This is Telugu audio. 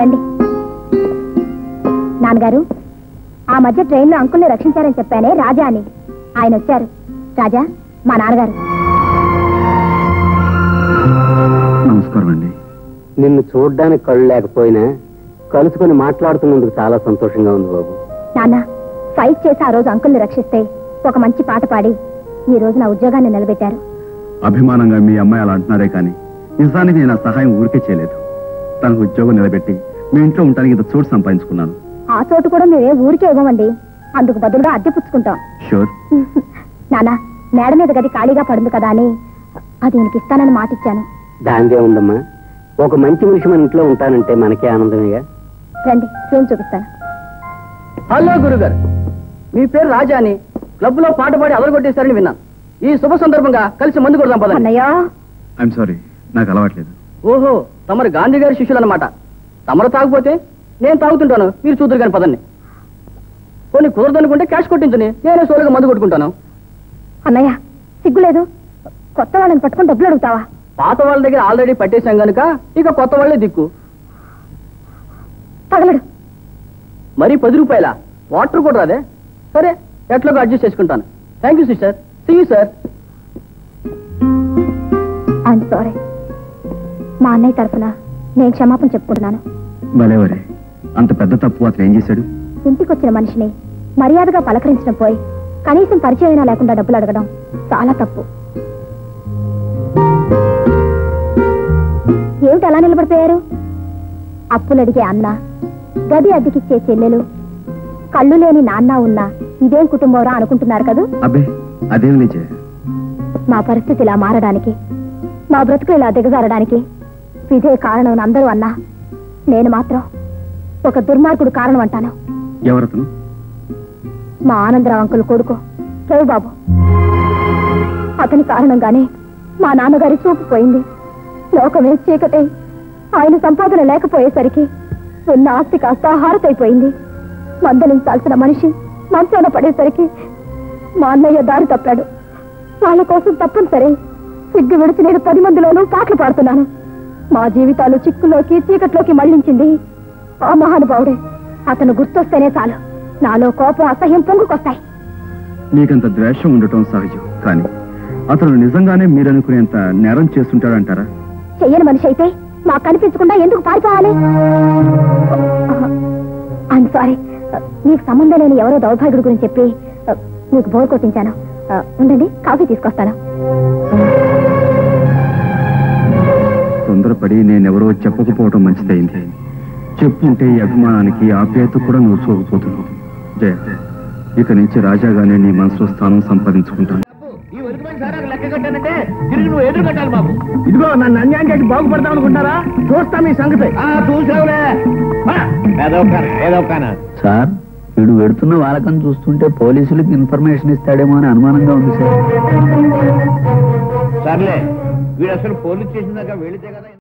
రండి నాన్నగారు ఆ మధ్య ట్రైన్లో అంకుల్ని రక్షించారని చెప్పానే రాజా అని ఆయన వచ్చారు రాజా మా నాన్నగారు నమస్కారం అండి నిన్ను చూడ్డానికి కళ్ళు లేకపోయినా కలుసుకొని మాట్లాడుతున్నందుకు చాలా సంతోషంగా ఉంది బాబు నాన్న ఫైట్ చేసి ఆ రోజు అంకుల్ని రక్షిస్తే ఒక మంచి పాట పాడి ఈ రోజు నా ఉద్యోగాన్ని నిలబెట్టారు అభిమానంగా మీ అమ్మాయి అలా అంటున్నారే కానీ నిజానికి నేను ఆ సహాయం ఊరికే చేయలేదు తనకు ఉద్యోగం నిలబెట్టి మీ ఇంట్లో ఉండడానికి ఇంత చోటు సంపాదించుకున్నాను ఆ చోటు కూడా మేమే ఊరికే ఇవ్వమండి అందుకు బదులుగా అద్దె పుచ్చుకుంటాం షూర్ నాన్న మేడ మీద గది ఖాళీగా పడుంది కదా అని అది ఈయనకి ఇస్తానని మాటిచ్చాను దాందే ఉందమ్మా ఒక మంచి మనిషి మన ఇంట్లో ఉంటానంటే మనకే ఆనందమేగా రండి రూమ్ చూపిస్తాను హలో గురుగారు మీ పేరు రాజా అని క్లబ్ లో పాట పాడి అదరగొట్టేశారని విన్నాను ఈ శుభ సందర్భంగా కలిసి మందు కొడదాం పదండి అన్నయ్య ఐఎమ్ సారీ నాకు అలవాట్లేదు ఓహో తమరు గాంధీ గారి శిష్యులు అనమాట తమరు తాగిపోతే నేను తాగుతుంటాను మీరు చూద్దరు కానీ పదండి కొన్ని కుదరదనుకుంటే క్యాష్ కొట్టించుని నేనే సోలుగా మందు కొట్టుకుంటాను అన్నయ్య సిగ్గులేదు కొత్త వాళ్ళని పట్టుకొని డబ్బులు అడుగుతావా పాత వాళ్ళ దగ్గర ఆల్రెడీ పట్టేశాం గనుక ఇక కొత్త వాళ్ళే దిక్కు తగలడు మరి పది రూపాయల వాటర్ కూడా రాదే సరే ఎట్లాగో అడ్జస్ట్ చేసుకుంటాను thank you sister see you sir I'm sorry మా అన్నయ్య తరఫున నేను క్షమాపణ చెప్పుకుంటున్నాను భలేవరే అంత పెద్ద తప్పు అతను ఏం చేశాడు ఇంటికి వచ్చిన మనిషిని మర్యాదగా పలకరించడం పోయి కనీసం పరిచయం అయినా లేకుండా డబ్బులు అడగడం చాలా తప్పు ఏమిటి అలా నిలబడిపోయారు అప్పులు అడిగే అన్న గది అద్దెకిచ్చే చెల్లెలు కళ్ళు లేని నాన్న ఉన్నా ఇదేం కుటుంబంరా అనుకుంటున్నారు కదూ అబ్బే అదేం నిజే మా పరిస్థితి ఇలా మారడానికి మా బ్రతుకు ఇలా దిగజారడానికి ఇదే కారణం అని అందరూ అన్నా నేను మాత్రం ఒక దుర్మార్గుడు కారణం అంటాను ఎవరతను మా ఆనందరావు అంకుల్ కొడుకు రవి బాబు అతని కారణంగానే మా నాన్నగారి చూపు పోయింది లోకమే చీకటే ఆయన సంపాదన లేకపోయేసరికి ఉన్న ఆస్తి కాస్త హారతైపోయింది మందలించాల్సిన మనిషి మంచాన పడేసరికి మా అన్నయ్య దారి తప్పాడు వాళ్ళ కోసం తప్పనిసరి సిగ్గు విడిచి నేను పది మందిలోనూ పాటలు పాడుతున్నాను మా జీవితాలు చిక్కులోకి చీకట్లోకి మళ్లించింది ఆ మహానుభావుడే అతను గుర్తొస్తేనే చాలు నాలో కోపం అసహ్యం పొంగుకొస్తాయి నీకంత ద్వేషం ఉండటం సహజం కానీ అతను నిజంగానే మీరనుకునేంత నేరం చేస్తుంటాడంటారా చెయ్యని మనిషి అయితే మాకు కనిపించకుండా ఎందుకు పారిపోవాలి ఐఎమ్ సారీ నీకు సంబంధం లేని ఎవరో దౌర్భాగ్యుడి గురించి చెప్పి ఆ, నీకు బోర్ కొట్టించాను ఆ, ఉండండి కాఫీ తీసుకొస్తాను తొందరపడి నేనెవరో చెప్పకపోవటం మంచిదైంది చెప్పుంటే ఈ అభిమానానికి ఆప్యాయత కూడా నువ్వు చూడకపోతున్నావు జయ ఇక నుంచి రాజాగానే నీ మనసులో స్థానం సంపాదించుకుంటాను లెక్క కట్టానంటే తిరిగి నువ్వు ఎదురు కట్టాలి బాబు ఇదిగో నన్ను అన్యాయం చేసి బాగుపడతాం అనుకుంటారా చూస్తా మీ సంగతి చూసావులే సార్ వీడు వెడుతున్న వాళ్ళకని చూస్తుంటే పోలీసులకు ఇన్ఫర్మేషన్ ఇస్తాడేమో అని అనుమానంగా ఉంది సార్ సర్లే వీడు అసలు పోలీస్ స్టేషన్ దాకా వెళితే కదా